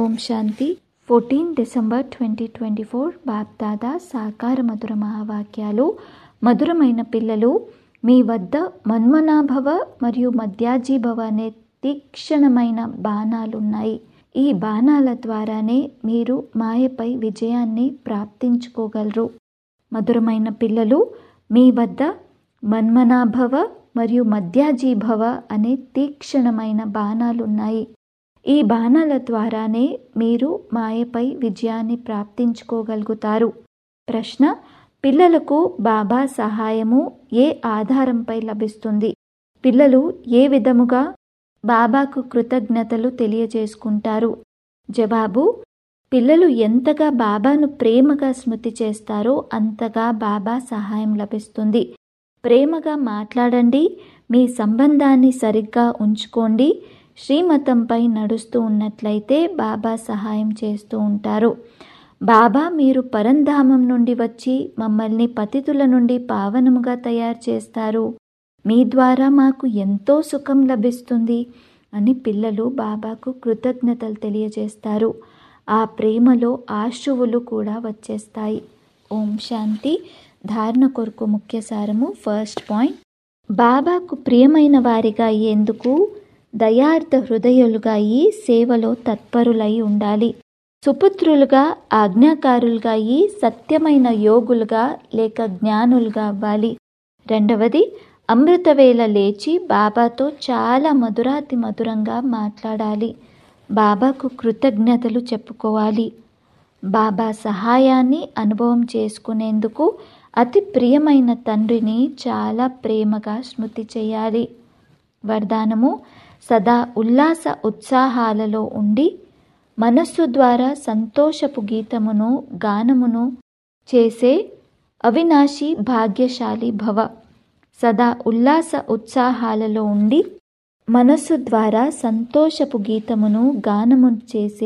ఓం శాంతి fourteen December twenty twenty four Bapdada సాకార మధుర మహావాక్యాలు మధురమైన పిల్లలు మీ వద్ద మన్మనాభవ మరియు మధ్యాజీభవ అనే తీక్షణమైన బాణాలున్నాయి ఈ బాణాల ద్వారానే మీరు మాయపై విజయాన్ని ప్రాప్తించుకోగలరు మధురమైన పిల్లలు మీ వద్ద మన్మనాభవ మరియు మధ్యాజీభవ అనే తీక్షణమైన బాణాలున్నాయి ఈ బాణాల ద్వారానే మీరు మాయపై విజయాన్ని ప్రాప్తించుకోగలుగుతారు ప్రశ్న పిల్లలకు బాబా సహాయము ఏ ఆధారంపై లభిస్తుంది పిల్లలు ఏ విధముగా బాబాకు కృతజ్ఞతలు తెలియజేసుకుంటారు జవాబు పిల్లలు ఎంతగా బాబాను ప్రేమగా స్మృతి చేస్తారో అంతగా బాబా సహాయం లభిస్తుంది ప్రేమగా మాట్లాడండి మీ సంబంధాన్ని సరిగ్గా ఉంచుకోండి శ్రీమతంపై నడుస్తూ ఉన్నట్లయితే బాబా సహాయం చేస్తూ ఉంటారు బాబా మీరు పరంధామం నుండి వచ్చి మమ్మల్ని పతితుల నుండి పావనముగా తయారు చేస్తారు మీ ద్వారా మాకు ఎంతో సుఖం లభిస్తుంది అని పిల్లలు బాబాకు కృతజ్ఞతలు తెలియజేస్తారు ఆ ప్రేమలో ఆశువులు కూడా వచ్చేస్తాయి ఓం శాంతి ధారణ కొరకు ముఖ్య సారము ఫస్ట్ పాయింట్ బాబాకు ప్రియమైన వారిగా అయ్యేందుకు దయార్థ హృదయులుగా అయి సేవలో తత్పరులై ఉండాలి సుపుత్రులుగా ఆజ్ఞాకారులుగా అయి సత్యమైన యోగులుగా లేక జ్ఞానులుగా అవ్వాలి రెండవది అమృతవేళ లేచి బాబాతో చాలా మధురాతి మధురంగా మాట్లాడాలి బాబాకు కృతజ్ఞతలు చెప్పుకోవాలి బాబా సహాయాన్ని అనుభవం చేసుకునేందుకు అతి ప్రియమైన తండ్రిని చాలా ప్రేమగా స్మృతి చేయాలి వరదానము సదా ఉల్లాస ఉత్సాహాలలో ఉండి మనస్సు ద్వారా సంతోషపు గీతమును గానమును చేసే అవినాశి భాగ్యశాలి భవ సదా ఉల్లాస ఉత్సాహాలలో ఉండి మనస్సు ద్వారా సంతోషపు గీతమును గానమును చేసే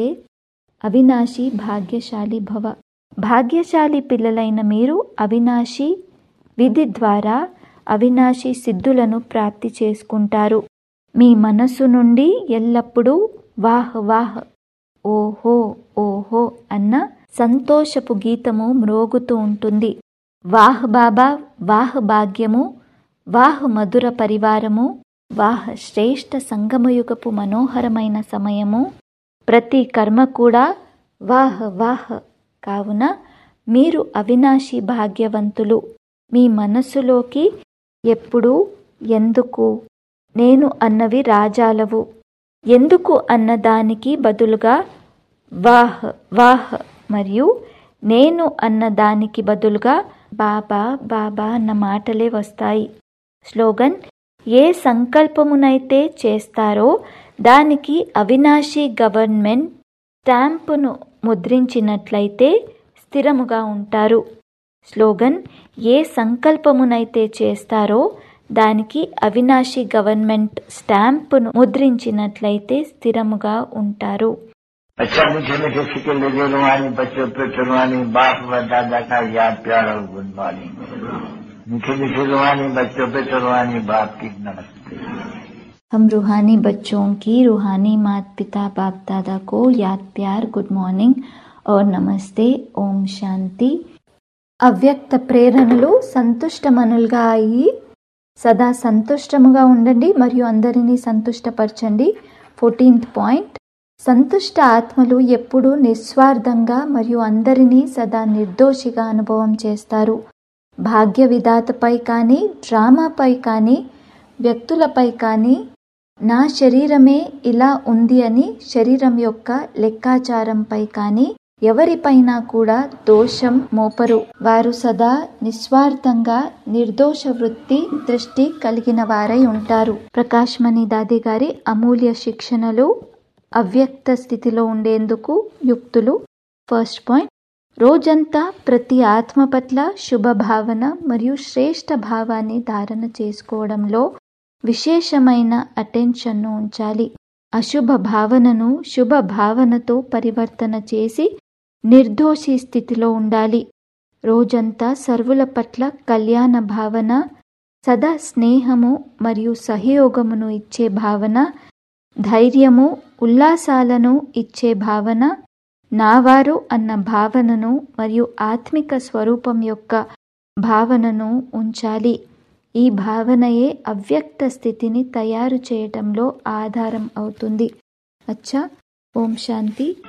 అవినాశి భాగ్యశాలి భవ భాగ్యశాలి పిల్లలైన మీరు అవినాశి విధి ద్వారా అవినాశి సిద్ధులను ప్రాప్తి చేసుకుంటారు మీ మనస్సు నుండి ఎల్లప్పుడూ వాహ్ వాహ్ ఓహో ఓహో అన్న సంతోషపు గీతము మ్రోగుతూ ఉంటుంది వాహ్ బాబా వాహ్ భాగ్యము వాహ్ మధుర పరివారము వాహ్ శ్రేష్ఠ సంగమయుగపు మనోహరమైన సమయము ప్రతి కర్మ కూడా వాహ్ వాహ్ కావున మీరు అవినాశి భాగ్యవంతులు మీ మనస్సులోకి ఎప్పుడు ఎందుకు నేను అన్నవి రాజాలవు ఎందుకు అన్న దానికి బదులుగా వాహ్ వాహ్ మరియు నేను అన్న దానికి బదులుగా బాబా బాబా అన్న మాటలే వస్తాయి స్లోగన్ ఏ సంకల్పమునైతే చేస్తారో దానికి అవినాశి గవర్నమెంట్ స్టాంపును ముద్రించినట్లయితే స్థిరముగా ఉంటారు స్లోగన్ ఏ సంకల్పమునైతే చేస్తారో దానికి అవినాశి గవర్నమెంట్ స్టాంపును ముద్రించినట్లయితే స్థిరముగా ఉంటారు अच्छा मीठे मीठे सिक्के लगे रुहानी बच्चों पे चुनवानी बाप व दादा का याद प्यार और गुड मॉर्निंग मीठे मीठे रुहानी बच्चों पे चुनवानी बाप की नमस्ते हम रूहानी बच्चों की रूहानी माता पिता बाप दादा को याद प्यार गुड मॉर्निंग और నమస్తే ఓం శాంతి అవ్యక్త ప్రేరణలు సంతుష్టమనులుగా అయ్యి సదా సంతుష్టముగా ఉండండి మరియు అందరినీ సంతుష్టపరచండి ఫోర్టీన్త్ పాయింట్ సంతుష్ట ఆత్మలు ఎప్పుడూ నిస్వార్థంగా మరియు అందరినీ సదా నిర్దోషిగా అనుభవం చేస్తారు భాగ్య విధాతపై కానీ డ్రామాపై కానీ వ్యక్తులపై కానీ నా శరీరమే ఇలా ఉంది అని శరీరం యొక్క లెక్కాచారంపై కానీ ఎవరిపైనా కూడా దోషం మోపరు వారు సదా నిస్వార్థంగా నిర్దోష వృత్తి దృష్టి కలిగిన వారై ఉంటారు ప్రకాశ్మణి దాది గారి అమూల్య శిక్షణలు అవ్యక్త స్థితిలో ఉండేందుకు యుక్తులు ఫస్ట్ పాయింట్ రోజంతా ప్రతి ఆత్మ పట్ల శుభ భావన మరియు శ్రేష్ఠ భావాన్ని ధారణ చేసుకోవడంలో విశేషమైన అటెన్షన్ను ఉంచాలి అశుభ భావనను శుభ భావనతో పరివర్తన చేసి నిర్దోషి స్థితిలో ఉండాలి రోజంతా సర్వుల పట్ల కళ్యాణ భావన సదా స్నేహము మరియు సహయోగమును ఇచ్చే భావన ధైర్యము ఉల్లాసాలను ఇచ్చే భావన నావారు అన్న భావనను మరియు ఆత్మిక స్వరూపం యొక్క భావనను ఉంచాలి ఈ భావనయే అవ్యక్త స్థితిని తయారు చేయటంలో ఆధారం అవుతుంది అచ్చా ఓం శాంతి